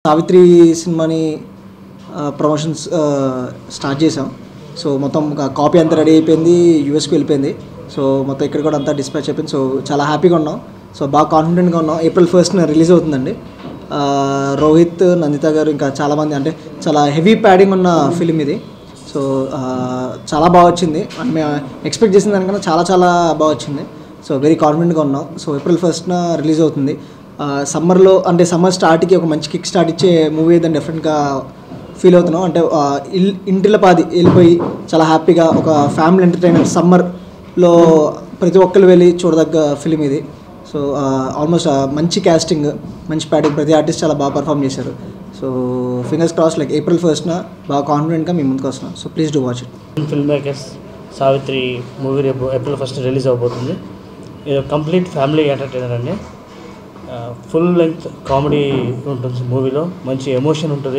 సావిత్రి సినిమాని promotions start చేసాం so మొత్తం కాపీ అంతా రెడీ అయిపోయింది యూఎస్కి వెళ్ళిపోయింది సో మొత్తం ఇక్కడ కూడా అంతా డిస్పాచ్ అయిపోయింది సో చాలా హ్యాపీగా ఉన్నాం సో బాగా కాన్ఫిడెంట్గా ఉన్నాం ఏప్రిల్ ఫస్ట్న రిలీజ్ అవుతుందండి ఆ, రోహిత్ నందిత గారు ఇంకా చాలామంది అంటే చాలా హెవీ ప్యాడింగ్ ఉన్న ఫిలిం ఇది సో ఆ, చాలా బాగా వచ్చింది అండ్ మేము ఎక్స్పెక్ట్ చేసిన దానికన్నా చాలా చాలా బాగా వచ్చింది సో వెరీ కాన్ఫిడెంట్గా ఉన్నాం సో ఏప్రిల్ ఫస్ట్న రిలీజ్ అవుతుంది సమ్మర్లో అంటే సమ్మర్ స్టార్ట్కి ఒక మంచి కిక్ స్టార్ట్ ఇచ్చే మూవీ అయితే డెఫినెట్గా ఫీల్ అవుతున్నాం అంటే ఆ, ఇల్ ఇంటిలో పాది వెళ్ళిపోయి చాలా హ్యాపీగా ఒక ఫ్యామిలీ ఎంటర్టైనర్ సమ్మర్లో ప్రతి ఒక్కరు వెళ్ళి చూడదగ్గ ఫిలిం ఇది సో ఆల్మోస్ట్ మంచి క్యాస్టింగ్ మంచి ప్యాడింగ్ ప్రతి ఆర్టిస్ట్ చాలా బాగా పర్ఫామ్ చేశారు so fingers cross like April ఫస్ట్న బాగా కాన్ఫిడెంట్గా మేము ముందుకు వస్తున్నాం so please do watch it film makers Savitri movie రేపు ఏప్రిల్ ఫస్ట్ రిలీజ్ అవబోతుంది ఇది కంప్లీట్ ఫ్యామిలీ ఎంటర్టైనర్ అండి ఫుల్ లెంగ్త్ కామెడీ ఉంటుంది మూవీలో మంచి ఎమోషన్ ఉంటుంది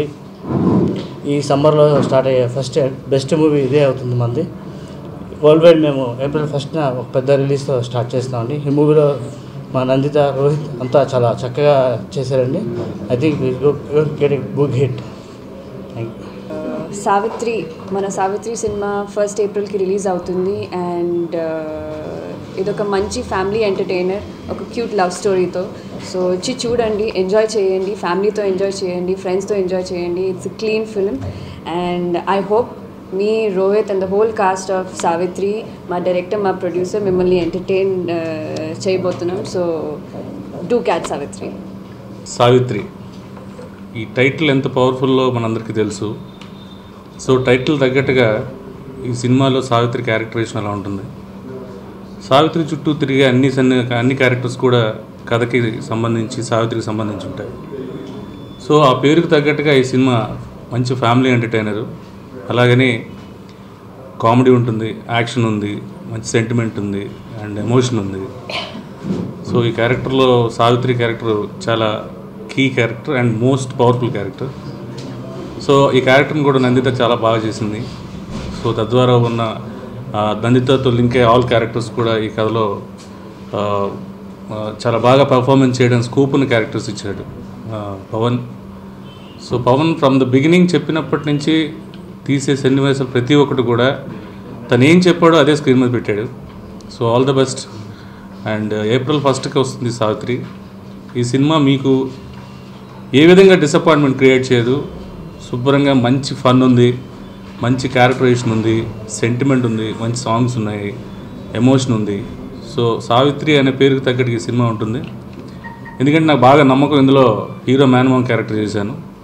ఈ సమ్మర్లో స్టార్ట్ అయ్యే ఫస్ట్ బెస్ట్ మూవీ ఇదే అవుతుంది మంది వరల్డ్ వైడ్ మేము ఏప్రిల్ ఫస్ట్న ఒక పెద్ద రిలీజ్తో స్టార్ట్ చేస్తామండి ఈ మూవీలో మా నందిత రోహిత్ అంతా చాలా చక్కగా చేశారండి I think get good hit thank you Savithri మన సావిత్రి సినిమా ఫస్ట్ ఏప్రిల్కి రిలీజ్ అవుతుంది అండ్ ఇదొక మంచి ఫ్యామిలీ ఎంటర్టైనర్ ఒక క్యూట్ లవ్ స్టోరీతో సో వచ్చి చూడండి ఎంజాయ్ చేయండి ఫ్యామిలీతో ఎంజాయ్ చేయండి ఫ్రెండ్స్తో ఎంజాయ్ చేయండి it's clean film and I hope మీ Rohit and the whole cast of Savitri మా డైరెక్టర్ మా ప్రొడ్యూసర్ మిమ్మల్ని ఎంటర్టైన్ చేయబోతున్నాం so do catch Savitri Savitri ఈ టైటిల్ ఎంత పవర్ఫుల్లో మనందరికీ తెలుసు సో టైటిల్ తగ్గట్టుగా ఈ సినిమాలో సావిత్రి క్యారెక్టరేషన్ ఎలా ఉంటుంది సావిత్రి చుట్టూ తిరిగే అన్ని సన్ని అన్ని క్యారెక్టర్స్ కూడా కథకి సంబంధించి సావిత్రికి సంబంధించి ఉంటాయి సో ఆ పేరుకు తగ్గట్టుగా ఈ సినిమా మంచి ఫ్యామిలీ ఎంటర్టైనరు అలాగనే కామెడీ ఉంటుంది యాక్షన్ ఉంది మంచి సెంటిమెంట్ ఉంది అండ్ ఎమోషన్ ఉంది సో ఈ క్యారెక్టర్లో సావిత్రి క్యారెక్టర్ చాలా key character and most powerful character so ఈ క్యారెక్టర్ని కూడా నందిత చాలా బాగా చేసింది సో తద్వారా ఉన్న ఆ, నందితతో లింక్ అయ్యే ఆల్ క్యారెక్టర్స్ కూడా ఈ కథలో ఆ, ఆ, చాలా బాగా పర్ఫార్మెన్స్ చేయడం స్కోప్ ఉన్న క్యారెక్టర్స్ ఇచ్చాడు ఆ, Pavan so Pavan from the beginning చెప్పినప్పటి నుంచి తీసే సన్నివేశాలు ప్రతి ఒక్కటి కూడా తను ఏం చెప్పాడో అదే స్క్రీన్ మీద పెట్టాడు so all the best and April ఫస్ట్కి వస్తుంది సావిత్రి ఈ సినిమా మీకు ఏ విధంగా డిసప్పాయింట్మెంట్ క్రియేట్ చేయదు శుభ్రంగా మంచి ఫన్ ఉంది మంచి క్యారెక్టరేషన్ ఉంది సెంటిమెంట్ ఉంది మంచి సాంగ్స్ ఉన్నాయి ఎమోషన్ ఉంది సో సావిత్రి అనే పేరుకి తగ్గట్టు ఈ సినిమా ఉంటుంది ఎందుకంటే నాకు బాగా నమ్మకం ఇందులో హీరో మేనమామ క్యారెక్టర్ చేశాను